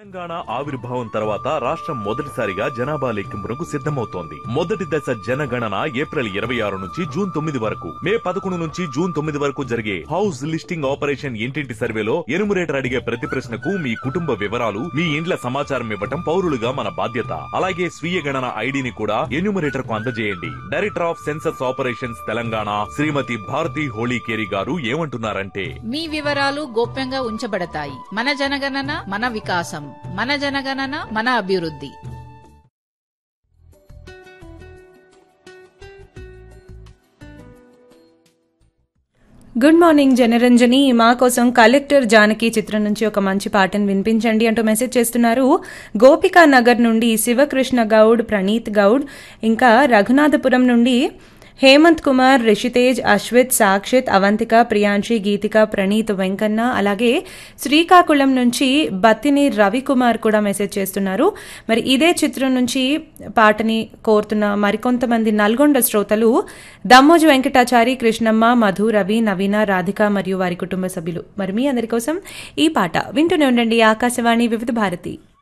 తెలంగాణ ఆవిర్భావం తర్వాత రాష్ట్రం మొదటిసారిగా జనాభా లెక్కింపునకు సిద్ధమవుతోంది మొదటి దశ జనగణన ఏప్రిల్ ఇరవై ఆరు నుంచి జూన్ తొమ్మిది వరకు మే పదకొండు నుంచి జూన్ తొమ్మిది వరకు జరిగే హౌస్ లిస్టింగ్ ఆపరేషన్ ఇంటింటి సర్వేలో ఎనుమరేటర్ అడిగే ప్రతి ప్రశ్నకు మీ కుటుంబ వివరాలు మీ ఇండ్ల సమాచారం ఇవ్వటం పౌరులుగా మన బాధ్యత అలాగే స్వీయ గణన ఐడిని కూడా ఎన్యూమరేటర్ కు అందజేయండి director of census operations Telangana Shrimati Bharati Holikeri గారు ఏమంటున్నారంటే మీ వివరాలు గోప్యంగా ఉంచబడతాయి మన జనగణన మన వికాసం మన జనగణన మన అభివృద్ధి గుడ్ మార్నింగ్ జనరంజని మా కోసం కలెక్టర్ జానకి చిత్రం నుంచి ఒక మంచి పాటను వినిపించండి అంటూ మెసేజ్ చేస్తున్నారు గోపికా నగర్ నుండి శివకృష్ణ గౌడ్ ప్రణీత్ గౌడ్ ఇంకా రఘునాథపురం నుండి హేమంత్ కుమార్ రిషితేజ్ అశ్విత్ సాక్షిత్ అవంతిక ప్రియాంశి గీతిక ప్రణీత్ వెంకన్న అలాగే శ్రీకాకుళం నుంచి బత్తిని రవికుమార్ కూడా మెసేజ్ చేస్తున్నారు మరి ఇదే చిత్రం నుంచి పాటని కోరుతున్న మరికొంతమంది నల్గొండ శ్రోతలు దమ్మోజు వెంకటాచారి కృష్ణమ్మ మధు రవి నవీన రాధిక మరియు వారి కుటుంబ సభ్యులు మరి మీ అందరి కోసం ఈ పాట వింటూనే ఉండండి ఆకాశవాణి వివిధ భారతి